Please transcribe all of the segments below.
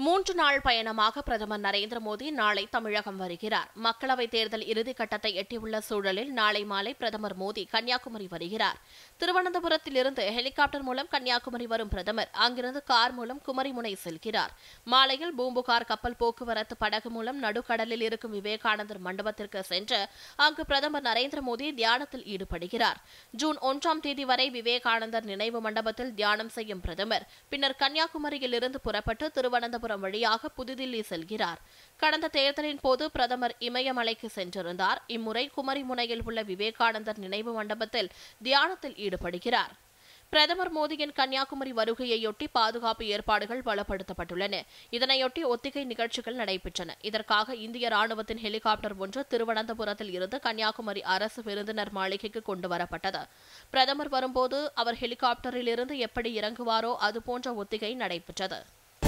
மூன்று நாள் பயணமாக பிரதமர் நரேந்திர மோடி நாளை தமிழகம் வருகிறார் மக்களவைத் தேர்தல் இறுதிக்கட்டத்தை எட்டியுள்ள சூழலில் நாளை மாலை பிரதமர் மோடி கன்னியாகுமரி வருகிறார் திருவனந்தபுரத்தில் இருந்து ஹெலிகாப்டர் மூலம் கன்னியாகுமரி வரும் பிரதமர் அங்கிருந்து கார் மூலம் குமரிமுனை செல்கிறார் மாலையில் பூம்புகார் கப்பல் போக்குவரத்து படகு மூலம் நடுக்கடலில் இருக்கும் விவேகானந்தர் மண்டபத்திற்கு சென்று அங்கு பிரதமர் நரேந்திர மோடி தியானத்தில் ஈடுபடுகிறார் ஜூன் ஒன்றாம் தேதி வரை விவேகானந்தர் நினைவு மண்டபத்தில் தியானம் செய்யும் பிரதமர் பின்னர் கன்னியாகுமரியில் இருந்து புறப்பட்டு திருவனந்தபுரம் வழியாக புதுதில்லி செல்கிறார் கடந்த தேர்தலின் போது பிரதமர் இமயமலைக்கு சென்றிருந்தார் இம்முறை குமரிமுனையில் உள்ள விவேகானந்தர் நினைவு மண்டபத்தில் தியானத்தில் ஈடுபடுகிறார் பிரதமர் மோடியின் கன்னியாகுமரி வருகையையொட்டி பாதுகாப்பு ஏற்பாடுகள் பலப்படுத்தப்பட்டுள்ளன இதனையொட்டி ஒத்திகை நிகழ்ச்சிகள் நடைபெற்றன இதற்காக இந்திய ராணுவத்தின் ஹெலிகாப்டர் ஒன்று திருவனந்தபுரத்தில் இருந்து கன்னியாகுமரி அரசு விருந்தினர் மாளிகைக்கு கொண்டு வரப்பட்டது பிரதமர் வரும்போது அவர் ஹெலிகாப்டரில் இருந்து எப்படி இறங்குவாரோ அதுபோன்ற ஒத்திகை நடைபெற்றது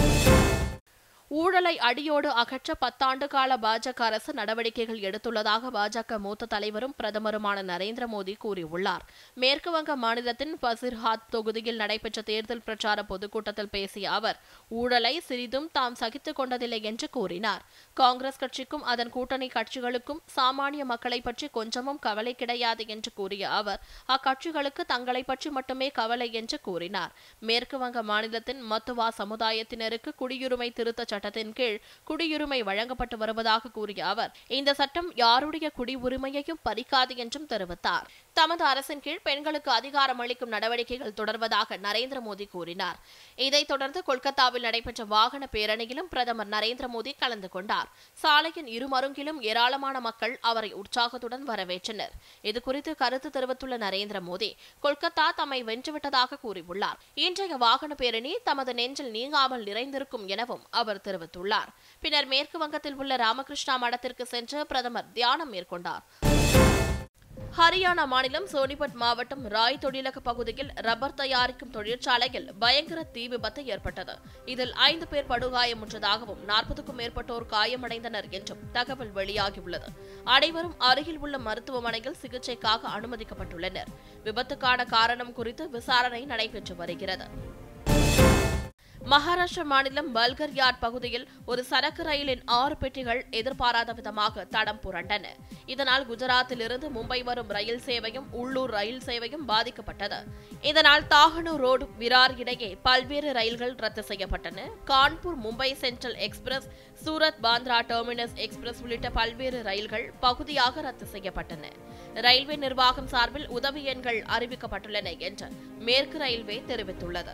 ஊழலை அடியோடு அகற்ற பத்தாண்டு கால பாஜக அரசு நடவடிக்கைகள் எடுத்துள்ளதாக பாஜக மூத்த தலைவரும் பிரதமருமான நரேந்திர மோடி கூறியுள்ளார் மேற்கு வங்க மாநிலத்தின் பசிர்ஹாத் தொகுதியில் நடைபெற்ற தேர்தல் பிரச்சார பொதுக்கூட்டத்தில் பேசிய அவர் ஊழலை சிறிதும் தாம் சகித்துக் கொண்டதில்லை என்று கூறினார் காங்கிரஸ் கட்சிக்கும் அதன் கூட்டணி கட்சிகளுக்கும் சாமானிய மக்களை பற்றி கொஞ்சமும் கவலை கிடையாது என்று கூறிய அவர் அக்கட்சிகளுக்கு தங்களை பற்றி மட்டுமே கவலை என்று கூறினார் மேற்கு வங்க மாநிலத்தின் மத்துவா சமுதாயத்தினருக்கு குடியுரிமை திருத்த சட்டத்தின் கீழ் குடியுரிமை வழங்கப்பட்டு வருவதாக கூறிய அவர் இந்த சட்டம் யாருடைய குடியுரிமையையும் பறிக்காது என்றும் தெரிவித்தார் தமது அரசின் கீழ் பெண்களுக்கு அதிகாரம் அளிக்கும் நடவடிக்கைகள் தொடர்வதாக நரேந்திர மோடி கூறினார் இதைத் தொடர்ந்து கொல்கத்தாவில் நடைபெற்ற வாகன பேரணியிலும் பிரதமர் நரேந்திர மோடி கலந்து கொண்டார் சாலையின் இருமருங்கிலும் ஏராளமான மக்கள் அவரை உற்சாகத்துடன் வரவேற்றனர் இதுகுறித்து கருத்து தெரிவித்துள்ள நரேந்திர மோடி கொல்கத்தா தம்மை வென்றுவிட்டதாக கூறியுள்ளார் இன்றைய வாகன பேரணி தமது நெஞ்சில் நீங்காமல் நிறைந்திருக்கும் எனவும் அவர் தெரிவித்துள்ளார் பின்னர் மேற்கு வங்கத்தில் உள்ள ராமகிருஷ்ணா மடத்திற்கு சென்று பிரதமர் தியானம் மேற்கொண்டார் ஹரியானா மாநிலம் சோனிபட் மாவட்டம் ராய் தொழிலக பகுதியில் ரப்பர் தயாரிக்கும் தொழிற்சாலையில் பயங்கர தீ விபத்து ஏற்பட்டது இதில் ஐந்து பேர் படுகாயமுற்றதாகவும் நாற்பதுக்கும் மேற்பட்டோர் காயமடைந்தனர் என்றும் தகவல் வெளியாகியுள்ளது அனைவரும் அருகில் உள்ள மருத்துவமனையில் சிகிச்சைக்காக அனுமதிக்கப்பட்டுள்ளனர் விபத்துக்கான காரணம் குறித்து விசாரணை நடைபெற்று வருகிறது மகாராஷ்டிர மாநிலம் பல்கர் யார்ட் பகுதியில் ஒரு சரக்கு ரயிலின் ஆறு பெட்டிகள் எதிர்பாராத விதமாக தடம் புரண்டன இதனால் குஜராத்தில் இருந்து மும்பை வரும் ரயில் சேவையும் உள்ளூர் ரயில் சேவையும் பாதிக்கப்பட்டது இதனால் தாகனூர் ரோடு விரார் இடையே பல்வேறு ரயில்கள் ரத்து செய்யப்பட்டன Kanpur Mumbai central express Surat Bandra terminus express உள்ளிட்ட பல்வேறு ரயில்கள் பகுதியாக ரத்து செய்யப்பட்டன ரயில்வே நிர்வாகம் சார்பில் உதவி எண்கள் அறிவிக்கப்பட்டுள்ளன என்று மேற்கு ரயில்வே தெரிவித்துள்ளது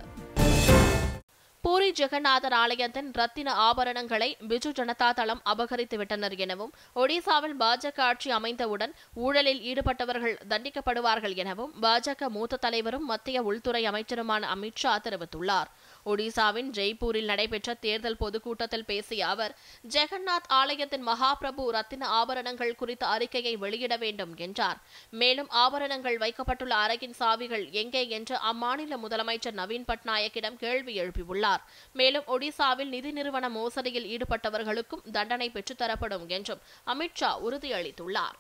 பூரி ஜெகநாதர் ஆலயத்தின் ரத்தின ஆபரணங்களை பிஜு ஜனதா தளம் அபகரித்து விட்டனர் எனவும் ஒடிசாவில் பாஜக ஆட்சி அமைந்தவுடன் ஊழலில் ஈடுபட்டவர்கள் தண்டிக்கப்படுவார்கள் எனவும் பாஜக மூத்த தலைவரும் மத்திய உள்துறை அமைச்சருமான அமித்ஷா தெரிவித்துள்ளார் ஒடிசாவின் ஜெய்ப்பூரில் நடைபெற்ற தேர்தல் பொதுக்கூட்டத்தில் பேசிய அவர் ஜெகநாத் ஆலயத்தின் மகாபிரபு ரத்தின ஆபரணங்கள் குறித்த அறிக்கையை வெளியிட வேண்டும் என்றார் மேலும் ஆபரணங்கள் வைக்கப்பட்டுள்ள அறையின் சாவிகள் எங்கே என்று அம்மாநில முதலமைச்சர் நவீன் பட்நாயக்கிடம் கேள்வி எழுப்பியுள்ளார் மேலும் ஒடிசாவில் நிதி நிறுவன மோசடியில் ஈடுபட்டவர்களுக்கும் தண்டனை பெற்றுத்தரப்படும் என்றும் அமித்ஷா உறுதியளித்துள்ளார்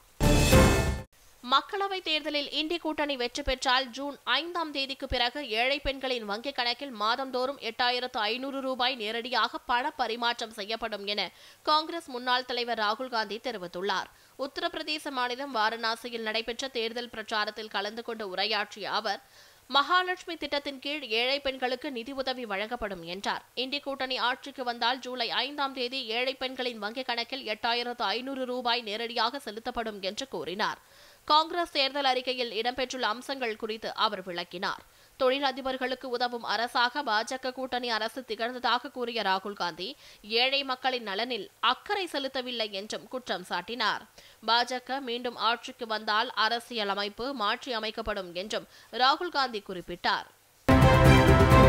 மக்களவைத் தேர்தலில் இந்தி கூட்டணி வெற்றி பெற்றால் ஜூன் ஐந்தாம் தேதிக்கு பிறகு ஏழை பெண்களின் வங்கிக் கணக்கில் மாதந்தோறும் எட்டாயிரத்து ஐநூறு ரூபாய் நேரடியாக பண பரிமாற்றம் செய்யப்படும் என காங்கிரஸ் முன்னாள் தலைவர் ராகுல் காந்தி தெரிவித்துள்ளார் உத்தரப்பிரதேச மாநிலம் வாரணாசியில் நடைபெற்ற தேர்தல் பிரச்சாரத்தில் கலந்து கொண்டு உரையாற்றிய அவர் மகாலட்சுமி திட்டத்தின் கீழ் ஏழை பெண்களுக்கு நிதி உதவி வழங்கப்படும் என்றார் இந்தி கூட்டணி ஆட்சிக்கு வந்தால் ஜூலை ஐந்தாம் தேதி ஏழை பெண்களின் வங்கிக் கணக்கில் எட்டாயிரத்து ஐநூறு ரூபாய் நேரடியாக செலுத்தப்படும் என்று கூறினார் காங்கிரஸ் தேர்தல் அறிக்கையில் இடம்பெற்றுள்ள அம்சங்கள் குறித்து அவர் விளக்கினார் தொழிலதிபர்களுக்கு உதவும் அரசாக பாஜக கூட்டணி அரசு திகழ்ந்ததாக கூறிய ராகுல் காந்தி ஏழை மக்களின் நலனில் அக்கறை செலுத்தவில்லை என்றும் குற்றம் சாட்டினார் பாஜக மீண்டும் ஆட்சிக்கு வந்தால் அரசியல் அமைப்பு மாற்றி அமைக்கப்படும் என்றும் ராகுல் காந்தி குறிப்பிட்டார்